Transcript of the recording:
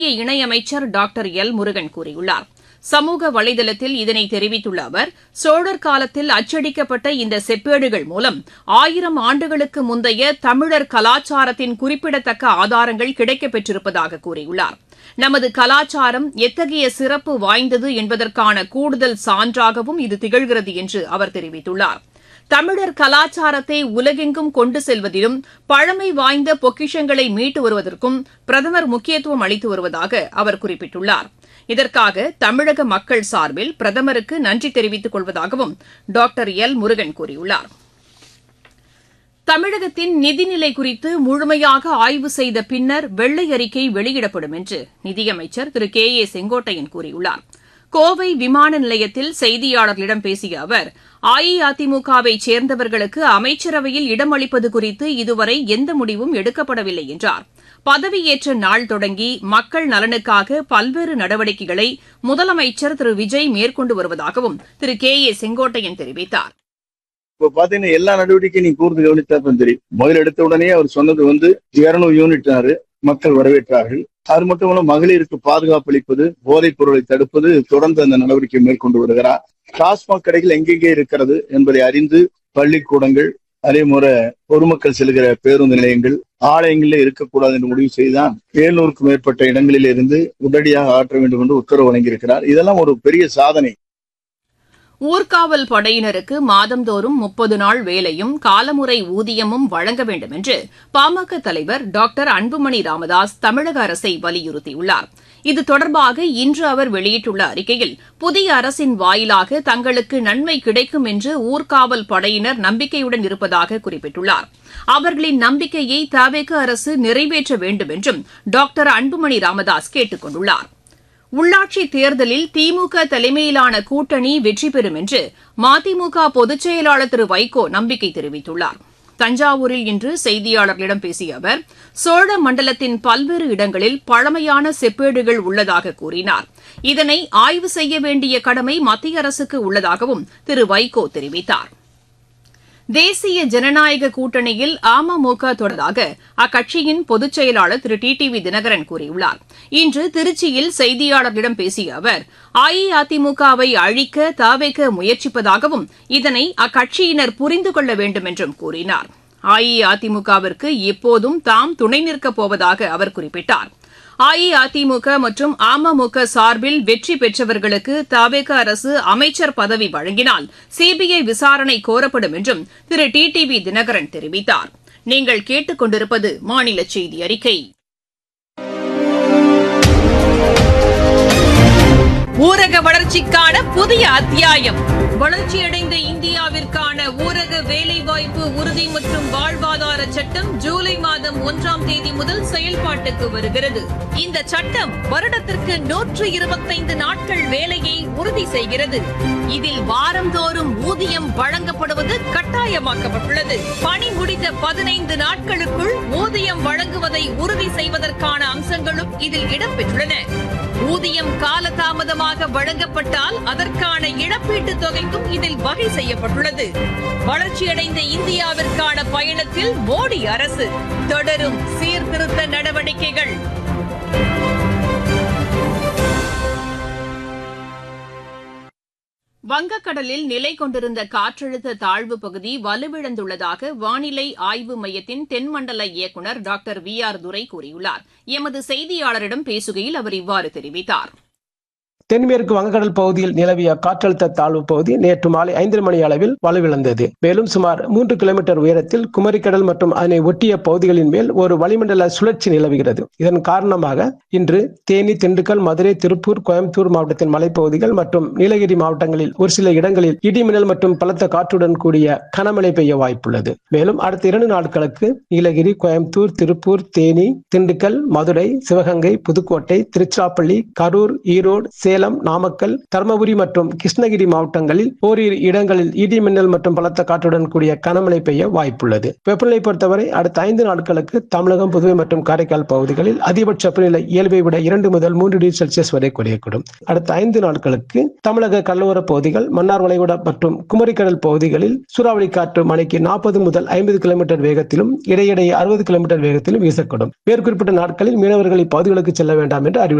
மத்திய இணையமைச்சர் doctor L Murugan கூறியுள்ளார் சமூக வலைதளத்தில் இதனை தெரிவித்துள்ள அவர் சோழர் காலத்தில் அச்சடிக்கப்பட்ட இந்த செப்பேடுகள் மூலம் ஆயிரம் ஆண்டுகளுக்கு முந்தைய தமிழர் கலாச்சாரத்தின் குறிப்பிடத்தக்க ஆதாரங்கள் கிடைக்கப் பெற்றிருப்பதாக கூறியுள்ளார் நமது கலாச்சாரம் எத்தகைய சிறப்பு வாய்ந்தது என்பதற்கான கூடுதல் சான்றாகவும் இது திகழ்கிறது என்று அவர் தெரிவித்துள்ளார் தமிழர் கலாச்சாரத்தை உலகெங்கும் கொண்டு செல்வதிலும் பழமை வாய்ந்த பொக்கிஷங்களை மீட்டு வருவதற்கும் பிரதமர் முக்கியத்துவம் அளித்து வருவதாக அவர் குறிப்பிட்டுள்ளார் இதற்காக தமிழக மக்கள் சார்பில் பிரதமருக்கு நன்றி தெரிவித்துக் கொள்வதாகவும் டாக்டர் எல் முருகன் கூறியுள்ளார் தமிழகத்தின் நிதிநிலை குறித்து முழுமையாக ஆய்வு செய்த பின்னர் வெள்ளை அறிக்கை வெளியிடப்படும் என்று நிதியமைச்சர் திரு கே ஏ செங்கோட்டையன் கூறியுள்ளார் கோவை விமான நிலையத்தில் செய்தியாளர்களிடம் பேசிய அவர் அஇஅதிமுகவை சேர்ந்தவர்களுக்கு அமைச்சரவையில் இடமளிப்பது குறித்து இதுவரை எந்த முடிவும் எடுக்கப்படவில்லை என்றார் பதவியேற்ற நாள் தொடங்கி மக்கள் நலனுக்காக பல்வேறு நடவடிக்கைகளை முதலமைச்சர் திரு விஜய் மேற்கொண்டு வருவதாகவும் திரு கே ஏ செங்கோட்டையன் தெரிவித்தார் இப்ப பாத்தீங்கன்னா எல்லா நடவடிக்கையும் நீங்க கூர்ந்து கவனித்தா தெரியும் முதல் எடுத்த உடனே அவர் சொன்னது வந்து இருநூறு யூனிட்னாரு மக்கள் வரவேற்றார்கள் அது மட்டும் இல்ல மகளிருக்கு பாதுகாப்பு அளிப்பது போதைப் பொருளை தடுப்பது தொடர்ந்து அந்த நடவடிக்கை மேற்கொண்டு வருகிறார் டாஸ்மாக் கடைகள் எங்கெங்கே இருக்கிறது என்பதை அறிந்து பள்ளிக்கூடங்கள் அதே முறை பொதுமக்கள் செல்கிற பேருந்து நிலையங்கள் ஆலயங்களில் இருக்கக்கூடாது என்று முடிவு செய்துதான் ஏழ்நூறுக்கும் மேற்பட்ட இடங்களில் இருந்து உடனடியாக ஆற்ற வேண்டும் என்று உத்தரவு வழங்கியிருக்கிறார் இதெல்லாம் ஒரு பெரிய சாதனை ஊர்காவல் படையினருக்கு மாதந்தோறும் முப்பது நாள் வேலையும் காலமுறை ஊதியமும் வழங்க வேண்டும் என்று பாமக தலைவர் டாக்டர் அன்புமணி ராமதாஸ் தமிழக அரசை வலியுறுத்தியுள்ளார் இது தொடர்பாக இன்று அவர் வெளியிட்டுள்ள அறிக்கையில் புதிய அரசின் வாயிலாக தங்களுக்கு நன்மை கிடைக்கும் என்று ஊர்காவல் படையினர் நம்பிக்கையுடன் இருப்பதாக குறிப்பிட்டுள்ளார் அவர்களின் நம்பிக்கையை தவேக அரசு நிறைவேற்ற வேண்டும் என்றும் டாக்டர் அன்புமணி ராமதாஸ் கேட்டுக் கொண்டுள்ளார் உள்ளாட்சி தேர்தலில் திமுக தலைமையிலான கூட்டணி வெற்றி பெறும் என்று மதிமுக பொதுச் செயலாளர் திரு வைகோ நம்பிக்கை தெரிவித்துள்ளார் தஞ்சாவூரில் இன்று செய்தியாளர்களிடம் பேசிய அவர் சோழ மண்டலத்தின் பல்வேறு இடங்களில் பழமையான செப்பேடுகள் உள்ளதாக கூறினார் இதனை ஆய்வு செய்ய வேண்டிய கடமை மத்திய அரசுக்கு உள்ளதாகவும் திரு வைகோ தெரிவித்தார் தேசிய ஜனநாயக கூட்டணியில் அமமுக தொடர்பாக அக்கட்சியின் பொதுச் செயலாளர் Thiru T T V Dinakaran கூறியுள்ளார் இன்று திருச்சியில் செய்தியாளர்களிடம் பேசிய அவர் அஇஅதிமுகவை அழிக்க தவைக்க முயற்சிப்பதாகவும் இதனை அக்கட்சியினர் புரிந்து கொள்ள வேண்டும் என்றும் கூறினார் அஇஅதிமுகவிற்கு எப்போதும் தாம் துணை நிற்கப் போவதாக அவர் குறிப்பிட்டார் அஇஅதிமுக மற்றும் அமமுக சார்பில் வெற்றி பெற்றவர்களுக்கு தவேக அரசு அமைச்சர் பதவி வழங்கினால் சிபிஐ விசாரணை கோரப்படும் என்றும் Thiru T T V Dinakaran தெரிவித்தார் நீங்கள் கேட்டுக் கொண்டிருப்பது மாநில செய்தி அறிக்கை ஊரக வளர்ச்சிக்கான புதிய அத்தியாயம் வளர்ச்சியடைந்த இந்தியாவிற்கான ஊரக வேலைவாய்ப்பு உறுதி மற்றும் வாழ்வாதார சட்டம் ஜூலை மாதம் ஒன்றாம் தேதி முதல் செயல்பாட்டுக்கு வருகிறது இந்த சட்டம் வருடத்திற்கு நூற்று இருபத்தைந்து நாட்கள் வேலையை உறுதி செய்கிறது இதில் வாரந்தோறும் ஊதியம் வழங்கப்படுவது கட்டாயமாக்கப்பட்டுள்ளது பணி முடிந்த பதினைந்து நாட்களுக்குள் ஊதியம் வழங்குவதை உறுதி செய்வதற்கான அம்சங்களும் இதில் இடம்பெற்றுள்ளன ஊதியம் காலதாமதமாக வழங்கப்பட்டால் அதற்கான இழப்பீட்டுத் தொகைக்கும் இதில் வகை செய்யப்பட்டுள்ளது வளர்ச்சியடைந்த இந்தியாவிற்கான பயணத்தில் மோடி அரசு தொடரும் சீர்திருத்த நடவடிக்கைகள் வங்கக்கடலில் நிலை கொண்டிருந்த காற்றழுத்த தாழ்வு பகுதி வலுவிழந்துள்ளதாக வானிலை ஆய்வு மையத்தின் தென்மண்டல இயக்குநர் டாக்டர் வி ஆர் துரை கூறியுள்ளார் எமது செய்தியாளரிடம் பேசுகையில் அவர் இவ்வாறு தெரிவித்தார் தென்மேற்கு வங்கக்கடல் பகுதியில் நிலவிய காற்றழுத்த தாழ்வு பகுதி நேற்று மாலை ஐந்து மணி அளவில் வலுவிழந்தது மேலும் சுமார் மூன்று கிலோமீட்டர் உயரத்தில் குமரிக்கடல் மற்றும் அதனை ஒட்டிய பகுதிகளின் மேல் ஒரு வளிமண்டல சுழற்சி நிலவுகிறது இதன் காரணமாக இன்று தேனி திண்டுக்கல் மதுரை திருப்பூர் கோயம்புத்தூர் மாவட்டத்தின் மலைப்பகுதிகள் மற்றும் நீலகிரி மாவட்டங்களில் ஒரு சில இடங்களில் இடிமின்னல் மற்றும் பலத்த காற்றுடன் கூடிய கனமழை பெய்ய வாய்ப்புள்ளது மேலும் அடுத்த இரண்டு நாட்களுக்கு நீலகிரி கோயம்புத்தூர் திருப்பூர் தேனி திண்டுக்கல் மதுரை சிவகங்கை புதுக்கோட்டை திருச்சிராப்பள்ளி கரூர் ஈரோடு சேலம் சேலம் நாமக்கல் தருமபுரி மற்றும் கிருஷ்ணகிரி மாவட்டங்களில் ஓரிரு இடங்களில் இடி மின்னல் மற்றும் பலத்த காற்றுடன் கூடிய கனமழை பெய்ய வாய்ப்புள்ளது வெப்பநிலை பொறுத்தவரை அடுத்த ஐந்து நாட்களுக்கு தமிழகம் புதுவை மற்றும் காரைக்கால் பகுதிகளில் அதிகபட்ச வெப்பநிலை இயல்பை விட இரண்டு முதல் மூன்று டிகிரி செல்சியஸ் வரை குறையக்கூடும் அடுத்த ஐந்து நாட்களுக்கு தமிழக கடலோர பகுதிகள் மன்னார் வளைகுடா மற்றும் குமரிக்கடல் பகுதிகளில் சூறாவளி காற்று மணிக்கு நாற்பது முதல் ஐம்பது கிலோமீட்டர் வேகத்திலும் இடையிடையே அறுபது கிலோமீட்டர் வேகத்திலும் வீசக்கூடும் மேற்குறிப்பிட்ட நாட்களில் மீனவர்கள் இப்பகுதிகளுக்கு செல்ல வேண்டாம் என்று அறிவி